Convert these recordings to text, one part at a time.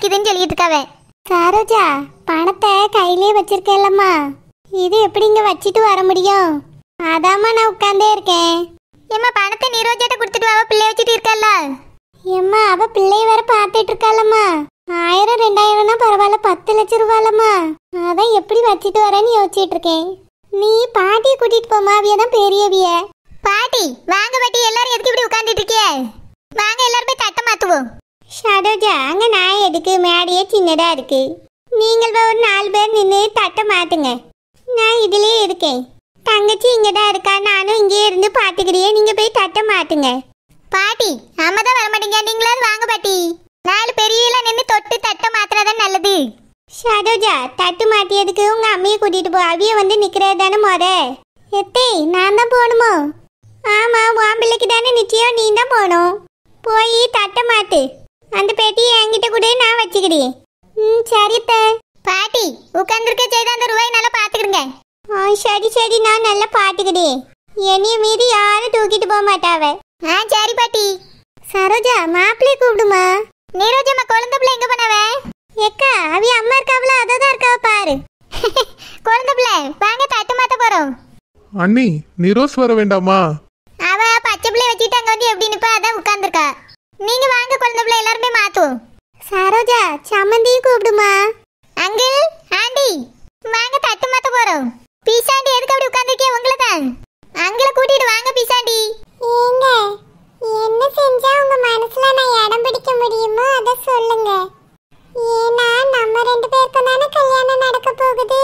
பசிக்குதுன்னு சொல்லிட்டு இருக்காவ சரோஜா பணத்தை கையிலே வச்சிருக்கேன்லம்மா இது எப்படி இங்க வச்சுட்டு வர முடியும் அதாம்மா நான் உட்காந்தே இருக்கேன் ஏம்மா பணத்தை நீரோஜாட்ட கொடுத்துட்டு அவ பிள்ளை வச்சுட்டு இருக்கல்ல எம்மா அவ பிள்ளைய வேற பார்த்துட்டு இருக்காளம்மா ஆயிரம் ரெண்டாயிரம்னா பரவாயில்ல பத்து லட்சம் ரூபாலம்மா அதான் எப்படி வச்சுட்டு வரேன்னு யோசிச்சுட்டு இருக்கேன் நீ பாட்டியை கூட்டிட்டு போமா அவிய தான் பெரியவிய பாட்டி வாங்க பாட்டி எல்லாரும் எதுக்கு இப்படி உட்கார்ந்துட்டு இருக்கியே வாங்க எல்லாரும் போய் தட்டை மாத்துவோம் ஷடோஜா அங்க நான் எதுக்கு மேடையே சின்னதா இருக்கு நீங்கள் ஒரு நாலு பேர் நின்று தட்டை மாட்டுங்க நான் இதுலயே இருக்கேன் தங்கச்சி இங்கதான் இருக்கா நானும் இங்கேயே இருந்து பாத்துக்கிறேன் நீங்க போய் தட்டை மாட்டுங்க பாட்டி அம்மா தான் வர மாட்டீங்க நீங்களாவது வாங்க பாட்டி நாலு பெரியலாம் நின்று தொட்டு தட்டை மாத்தினாதான் நல்லது ஷடோஜா தட்டு மாட்டியதுக்கு உங்க அம்மையை கூட்டிட்டு போ அவிய வந்து நிக்கிறது தானே மொத எத்தே நான் தான் போகணுமோ ஆமா உன் பிள்ளைக்கு தானே நிச்சயம் நீ தான் போகணும் போய் தட்டை மாத்து அந்த பெட்டியை என்கிட்ட கூட நான் வச்சுக்கிறேன் ம் சரி அத்தை. பாட்டி உட்கார்ந்துருக்க செய்த அந்த ரூபாய் நல்லா பாத்துக்கிடுங்க ஆ சரி சரி நான் நல்லா பாத்துக்கிறேன் என்னைய மீறி யாரும் தூக்கிட்டு போக மாட்டாவ ஆ சரி பாட்டி சரோஜா மாப்பிள்ளைய கூப்பிடுமா நீரோஜம்மா குழந்தை பிள்ளை எங்க பண்ணவ எக்கா அவி அம்மா இருக்காவளா அதோ தான் இருக்காவ பாரு குழந்தை பிள்ளை வாங்க தட்டு மாத்த போறோம் அண்ணி நிரோஸ் வர வேண்டாமா அவ பச்சை பிள்ளை வச்சுட்டு அங்க வந்து எப்படி நிப்பா அதான் உட்கார்ந்துருக்கா நீங்க வாங்க குழந்தை பிள்ளை எல்லாருமே மாத்துவோம் சரோஜா சம்மந்தியும் கூப்பிடுமா அங்கிள் ஆண்டி வாங்க தட்டு மாத்த போறோம் பீசாண்டி எதுக்கு அப்படி உட்கார்ந்துருக்கே உங்களை தான் அங்கிள கூட்டிட்டு வாங்க பீசாண்டி ஏங்க என்ன செஞ்சா உங்க மனசுல நான் இடம் பிடிக்க முடியுமோ அத சொல்லுங்க ஏன்னா நம்ம ரெண்டு பேருக்கும் தானே கல்யாணம் நடக்க போகுது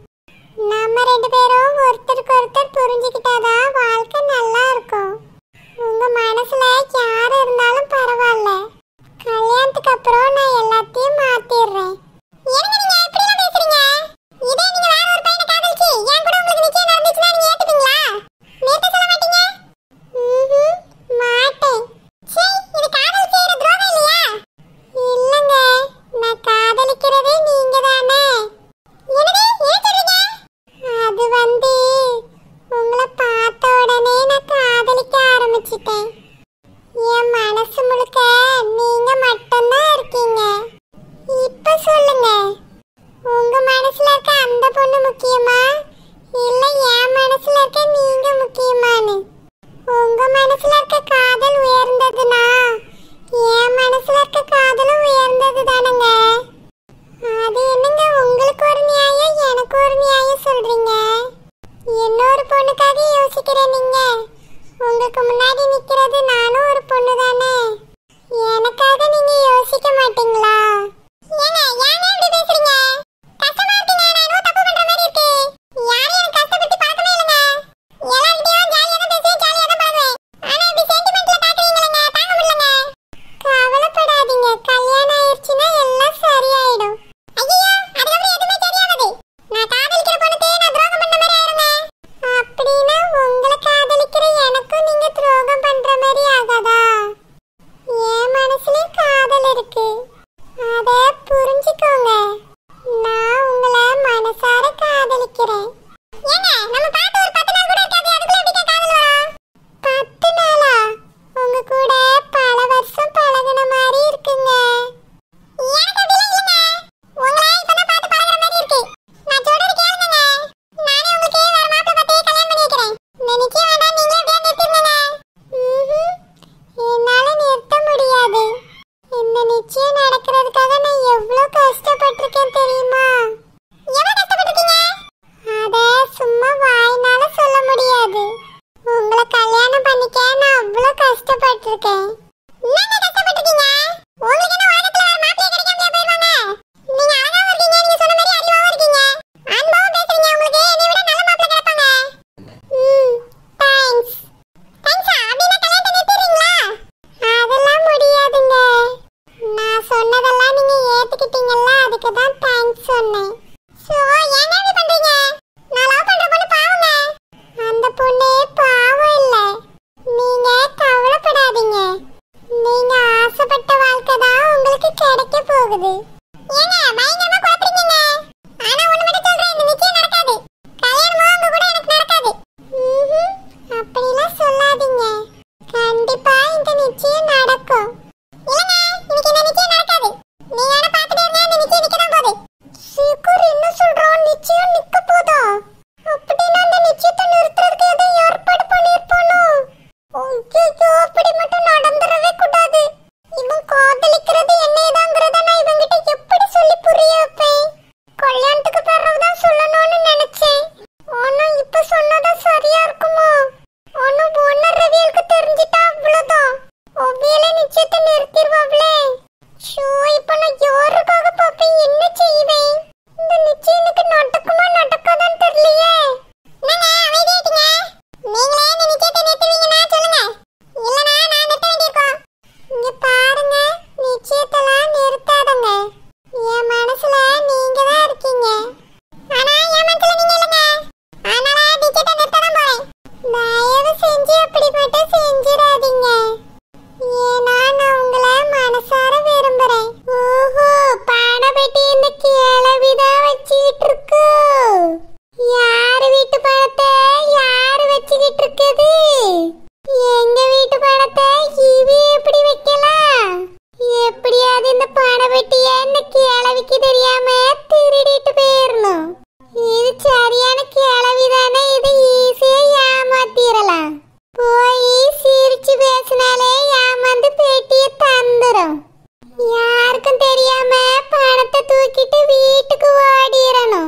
நம்ம ரெண்டு பேரும் ஒருத்தருக்கு ஒருத்தர் புரிஞ்சுக்கிட்டாதான் வாழ்க்கை நல்லா இருக்கும் உங்க மனசுல யார் இருந்தாலும் பரவாயில்ல கல்யாணத்துக்கு அப்புறம் நான் எல்லாத்தையும் மாத்திடுறேன் என்னங்க நீங்க இப்படி எல்லாம் பேசுறீங்க இதே நீங்க வேற ஒரு பையனை காதலிச்சு என் கூட உங்களுக்கு நிச்சயம் நடந்துச்சுன்னா நீங்க ஏத்துப்பீங்களா நேத்து சொல்ல மாட்டீங்க ம்ஹும், மாட்டேன் சீ, இது காதல் செய்யற துரோகம் இல்லையா இல்லங்க நான் காதலிக்கிறதே நீங்க தானே என்னது என்ன சொல்றீங்க அது வந்து உங்களை பார்த்த உடனே நான் காதலிக்க ஆரம்பிச்சிட்டேன் என் மனசு முழுக்க நீங்க மட்டும்தான் இருக்கீங்க இப்ப சொல்லுங்க உங்க மனசுல இருக்க அந்த பொண்ணு முக்கியமா இல்ல என் மனசுல இருக்க நீங்க முக்கியமானு உங்க மனசுல இருக்க காதல் உயர்ந்ததுன்னா என் மனசுல இருக்க காதலும் உயர்ந்தது தானங்க அது என்னங்க உங்களுக்கு ஒரு நியாயம் எனக்கு ஒரு நியாயம் சொல்றீங்க இன்னொரு பொண்ணுக்காக யோசிக்கிறேன் நீங்க உங்களுக்கு முன்னாடி நிக்கிறது நானும் ஒரு பொண்ணு தானே எனக்காக நீங்க யோசிக்க மாட்டீங்களா ஏங்க ஏங்க இப்படி பேசுறீங்க கஷ்டமா இருக்குங்க நான் என்னவோ தப்பு பண்ற மாதிரி இருக்கு யாரையும் எனக்கு கஷ்டப்பட்டு பார்க்கவே இல்லைங்க எல்லார்கிட்டயும் ஜாலியா தான் பேசுவேன் ஜாலியா தான் பழகுவேன் ஆனா இப்படி சென்டிமெண்ட்ல காட்டுறீங்களேங்க தாங்க முடியலங்க கவலைப்படாதீங்க கல்யாணம் ஆயிருச்சுன்னா எல்லாம் சரியாயிடும் ஐயோ அதுக்கப்புறம் எதுவுமே தெரியாது நான் காதலிக்கிற பொண்ணுக்கு நான் துரோகம் பண்ண மாதிரி ஆயிருங்க அப்படின்னா உங்களை காதலிக்கிற எனக்கும் நீங்க துரோகம் பண்ற மாதிரி ஆகாதா என் மனசுலயும் காதல் இருக்கு அத புரிஞ்சுக்கோங்க நான் உங்களை மனசார காதலிக்கிறேன் ஏங்க நம்ம பார்த்து ஒரு பத்து நாள் கூட இருக்காது அதுக்குள்ள எப்படி காதல் வரும் பத்து நாளா உங்க கூட பல வருஷம் பழகுன மாதிரி இருக்குங்க எனக்கு அப்படிலாம் இல்லைங்க உங்களை இப்பதான் பார்த்து பழகுற மாதிரி இருக்கு நான் சொல்றது கேளுங்க நானே உங்களுக்கு வேற மாப்பிள்ளை பார்த்து கல்யாணம் பண்ணி வைக்கிறேன் இந்த நிச்சயம் வேண்டாம் நீங்களே அப்படியே நிறுத்திருங்க ம்ஹும். என்னால நிறுத்த முடியாது இந்த நிச்சயம் நடக்கிறதுக்காக நான் எவ்வளவு கஷ்டப்பட்டிருக்கேன் தெரியுமா எவ்வளவு கஷ்டப்பட்டிருக்கீங்க அத சும்மா வாய்னால சொல்ல முடியாது உங்களை கல்யாணம் பண்ணிக்க நான் அவ்வளவு கஷ்டப்பட்டிருக்கேன் என்னங்க கஷ்டப்பட்டிருக்கீங்க உங்களுக்கு என்ன உலகத்துல வேற மாப்பிள்ளை கிடைக்காம போயிருவாங்க நீங்க அழகாவும் இருக்கீங்க நீங்க சொன்ன மாதிரி அறிவாவும் இருக்கீங்க அன்பாவும் பேசுறீங்க உங்களுக்கு என்னை விட நல்ல மாப்பிள்ளை கிடைப்பாங்க ம் தேங்க்ஸ் தேங்க்ஸா அப்படின்னா கல்யாணத்தை நிறுத்திடுறீங்களா அதெல்லாம் முடியாதுங்க நான் சொன்னதெல்லாம் நீங்க ஏத்துக்கிட்டீங்கல்ல அதுக்கு தான் தேங்க்ஸ் சொன்னேன் சோ ஏங்க இப்படி பண்றீங்க நான் லவ் பண்ற பொண்ணு பாவங்க அந்த பொண்ணு பாவம் இல்ல நீங்க கவலைப்படாதீங்க நீங்க ஆசைப்பட்ட வாழ்க்கை தான் உங்களுக்கு கிடைக்க போகுது ஏங்க பயங்கரமா குழப்பறீங்க ஆனா ஒண்ணு மட்டும் சொல்றேன் இந்த நிச்சயம் நடக்காது கல்யாணமும் உங்க கூட எனக்கு நடக்காது ம்ஹும். அப்படிலாம் சொல்லாதீங்க கண்டிப்பா இந்த நிச்சயம் நடக்கும் இல்லங்க இன்னைக்கு இந்த நிச்சயம் நடக்காது நீங்க வேணா பார்த்துட்டே யாருக்காக பாப்பேன் என்ன செய்வேன் இந்த நிச்சயனுக்கு நடக்குமா நடக்காதான்னு தெரியலையே என்னங்க அமைதியாயிட்டீங்க நீங்களே இந்த நிச்சயத்தை நிறுத்துவீங்கன்னா சொல்லுங்க இல்லனா நான் நிறுத்த வேண்டியிருக்கோம் இங்க பாருங்க நிச்சயத்தெல்லாம் நிறுத்தாதங்க என் மனசுல நீங்க தான் இருக்கீங்க ஆனா என் மனசுல நீங்க இல்லைங்க அதனால நிச்சயத்தை நிறுத்த தான் போறேன் தயவு செஞ்சு அப்படி மட்டும் செஞ்சிடாதீங்க ஏன்னா நான் உங்களை மனசார விரும்புறேன் ஓஹோ பணப்பெட்டி இந்த கிளவிதான் வச்சுக்கிட்டு இருக்கு யார் வீட்டு பணத்தை யார் வச்சுக்கிட்டு இருக்குது எங்க வீட்டு பணத்தை இவி எப்படி வைக்கலாம் எப்படியாவது இந்த பணப்பெட்டிய இந்த கிளவிக்கு தெரியாம திருடிட்டு போயிடணும் இது சரியான கிளவி தானே இது ஈஸியா ஏமாத்திரலாம் போய் சிரிச்சு பேசினாலே ஏமாந்து பேட்டிய தந்துரும் யாருக்கும் தெரியாம பணத்தை தூக்கிட்டு வீட்டுக்கு ஓடிரணும்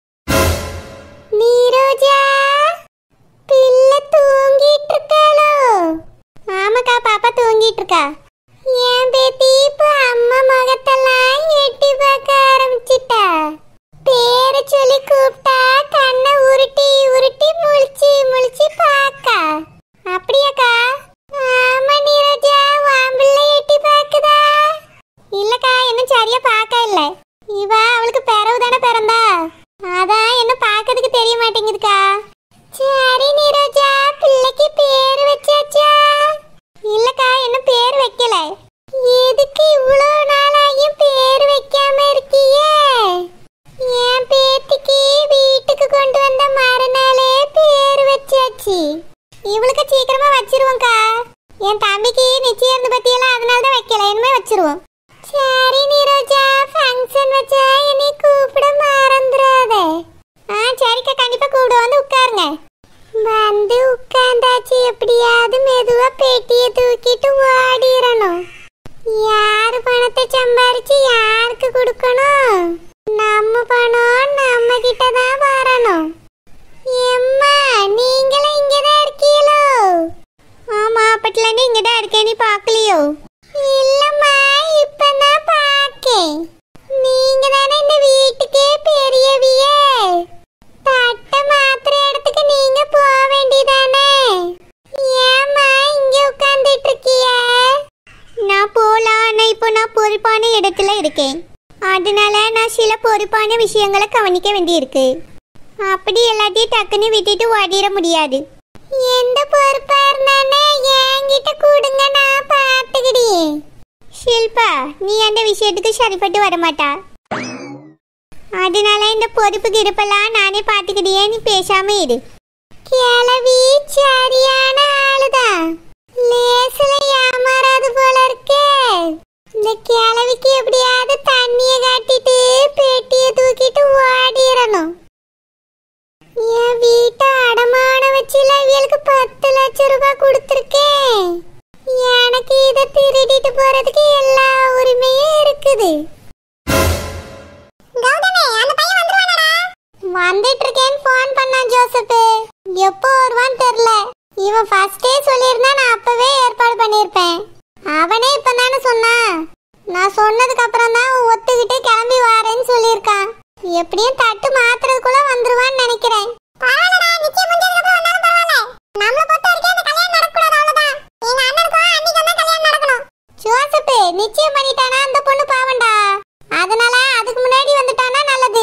நீரோஜா பிள்ளை தூங்கிட்டு இருக்காளோ ஆமாக்கா பாப்பா தூங்கிட்டு இருக்கா என் பேத்தி இப்ப அம்மா முகத்தெல்லாம் எட்டி பார்க்க ஆரம்பிச்சிட்டா பேரை சொல்லி கூப்பிட்டா கண்ணை உருட்டி உருட்டி முழிச்சு முழிச்சு பாக்கா அப்படியாக்கா ஆமா நீரஜா வாம்பிள்ள எட்டி பாக்குதா இல்லக்கா இன்னும் சரியா பார்க்க இல்ல இவ அவளுக்கு பிறவு தானே பிறந்தா அதான் என்ன பார்க்கறதுக்கு தெரிய மாட்டேங்குதுக்கா சரி நீரஜா பிள்ளைக்கு பேர் வச்சாச்சா இல்லக்கா இன்னும் பேர் வைக்கல எதுக்கு இவ்வளோ நாளாயும் பேர் வைக்காம இருக்கியே என் பேத்திக்கு வீட்டுக்கு கொண்டு வந்த மறுநாளே பேர் வச்சாச்சு இவளுக்கு சீக்கிரமா வச்சிருவோம்க்கா என் தம்பிக்கு நிச்சயம் பத்தியெல்லாம் அதனால தான் வைக்கல இனிமே வச்சிருவோம் சரி நீரோஜா ஃபங்க்ஷன் வச்சா என்னை கூப்பிட மறந்துடாத ஆ சரிக்கா கண்டிப்பா கூப்பிட வந்து உட்காருங்க வந்து உட்கார்ந்தாச்சு எப்படியாவது மெதுவா பெட்டியை தூக்கிட்டு ஓடிரணும் யாரு பணத்தை சம்பாரிச்சு யாருக்கு கொடுக்கணும் நம்ம பணம் நம்ம கிட்ட தான் வரணும் எம்மா நீங்களும் இங்கதான் இருக்கீங்களோ ஆமா அப்பட்டுல இங்க தான் இருக்கேன் நீ பார்க்கலையோ இல்லம்மா இப்பதான் பார்க்கேன் நீங்க தானே இந்த வீட்டுக்கே பெரியவியே தட்டை மாத்திர இடத்துக்கு நீங்க போக வேண்டியதானே ஏம்மா இங்க உட்கார்ந்துட்டு இருக்கிய நான் போலாம் ஆனா இப்போ நான் பொறுப்பான இடத்துல இருக்கேன் அதனால நான் சில பொறுப்பான விஷயங்களை கவனிக்க வேண்டியிருக்கு அப்படி எல்லாத்தையும் டக்குன்னு விட்டுட்டு ஓடிட முடியாது எந்த பொறுப்பா இருந்தானே என்கிட்ட கொடுங்க நான் பார்த்துக்கிடியே ஷில்பா நீ அந்த விஷயத்துக்கு சரிப்பட்டு வரமாட்டா அதனால இந்த பொறுப்பு கிருப்பெல்லாம் நானே பார்த்துக்கிட்டியே நீ பேசாம இரு கிளவி சரியான ஆளுதான் லேசுல ஏமாறாது போல இருக்கே இந்த கிளவிக்கு எப்படியாவது தண்ணிய காட்டிட்டு பெட்டிய தூக்கிட்டு ஓடிடணும் என் வீட்டை அடமான வச்சுல இவளுக்கு பத்து லட்சம் ரூபாய் கொடுத்துருக்கேன் எனக்கு இதை திருடிட்டு போறதுக்கு எல்லா உரிமையும் இருக்குது வந்துட்டு இருக்கேன்னு ஃபோன் பண்ணான் ஜோசப் எப்போ வருவான்னு தெரியல இவன் ஃபர்ஸ்டே சொல்லியிருந்தா நான் அப்பவே ஏற்பாடு பண்ணியிருப்பேன் அவனே இப்பதானே சொன்னான் நான் சொன்னதுக்கு அப்புறம் தான் அவன் ஒத்துக்கிட்டு கிளம்பி வாரேன்னு சொல்லியிருக்கான் எப்படியும் தட்டு மாத்துறதுக்குள்ள வந்துருவான்னு நினைக்கிறேன் ஜோசப் நிச்சயம் பண்ணிட்டானா அந்த பொண்ணு பாவண்டா அதனால அதுக்கு முன்னாடி வந்துட்டானா நல்லது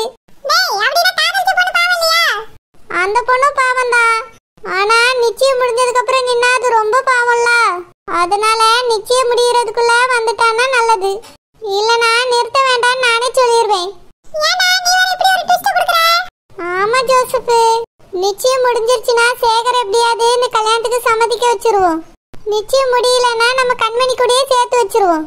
அந்த பொண்ணு பாவம்தா ஆனா நிச்சயம் முடிஞ்சதுக்கு அப்புறம் நின்னா அது ரொம்ப பாவம்ல அதனால நிச்சயம் முடியறதுக்குள்ள வந்துட்டானா நல்லது இல்லனா நிறுத்த வேண்டாம்னு நானே சொல்லிடுவேன் ஆமா ஜோசப் நிச்சயம் முடிஞ்சிருச்சுன்னா சேகர் எப்படியாவது இந்த கல்யாணத்துக்கு சம்மதிக்க வச்சிருவோம் நிச்சயம் முடியலன்னா நம்ம கண்மணி கூடயே சேர்த்து வச்சிருவோம்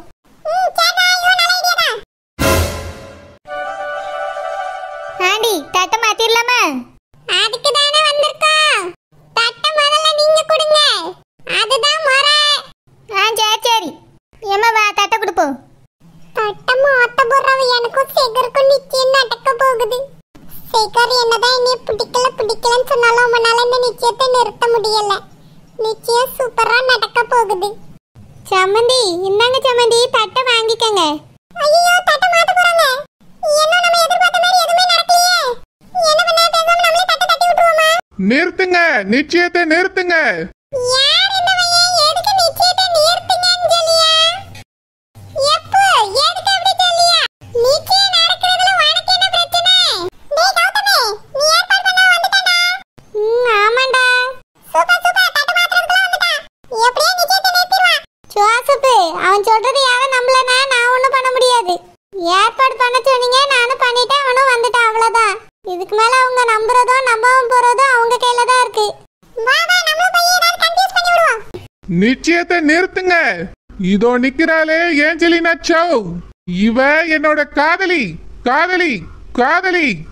ஆண்டி தட்டை மாத்திரலாமா அதுக்கு தானே வந்திருக்கோம் தட்டை முதல்ல நீங்க கொடுங்க அதுதான் முறை ஆ சரி சரி ஏமா வா தட்டை கொடுப்போம் தட்டை மாத்த போறவ எனக்கும் சேகருக்கும் நிச்சயம் நடக்க போகுது சேகர் என்னதான் என்னைய பிடிக்கல பிடிக்கலன்னு சொன்னாலும் உங்களால இந்த நிச்சயத்தை நிறுத்த முடியல நிச்சயம் சூப்பரா நடக்க போகுது சம்மந்தி இந்தாங்க சம்மந்தி தட்டை வாங்கிக்கங்க ஐயோ தட்ட மாத்த போறாங்க என்ன நம்ம எதிர்பார்த்த மாதிரி எதுவுமே நடக்கலையே என்ன பண்ண பேசாம நம்மளே தட்ட தட்டி விட்டுருவோமா நிறுத்துங்க நிச்சயத்தை நிறுத்துங்க யார் இந்த பையன் எதுக்கு நிச்சயத்தை நிறுத்துங்கன்னு சொல்லியா எப்போ எதுக்கு அப்படி சொல்லியா நிச்சயம் நடக்கிறதுல உனக்கு என்ன பிரச்சனை டேய் கௌதமே நீ ஏற்பாடு பண்ண வந்துட்டடா ம் ஆமாண்டா சூப்பர் சூப்பர் தட்டு மாத்திரத்துக்குள்ள வந்துட்டா எப்படியே நிச்சயத்தை நிறுத்திடுவான் ஜோசப்பு அவன் சொல்றது யாரும் நம்பலனா நான் ஒண்ணும் பண்ண முடியாது ஏற்பாடு பண்ண சொன்னீங்க நானும் பண்ணிட்டேன் அவனும் வந்துட்டான் அவ்வளவுதான் இதுக்கு மேல அவங்க நம்புறதோ நம்பாம போறதோ அவங்க கையில தான் இருக்கு வா வா நம்மளும் போய் ஏதாவது கன்ஃபியூஸ் பண்ணி விடுவோம் நிச்சயத்தை நிறுத்துங்க இதோ நிக்கிறாளே ஏஞ்சலினா சௌ இவ என்னோட காதலி காதலி காதலி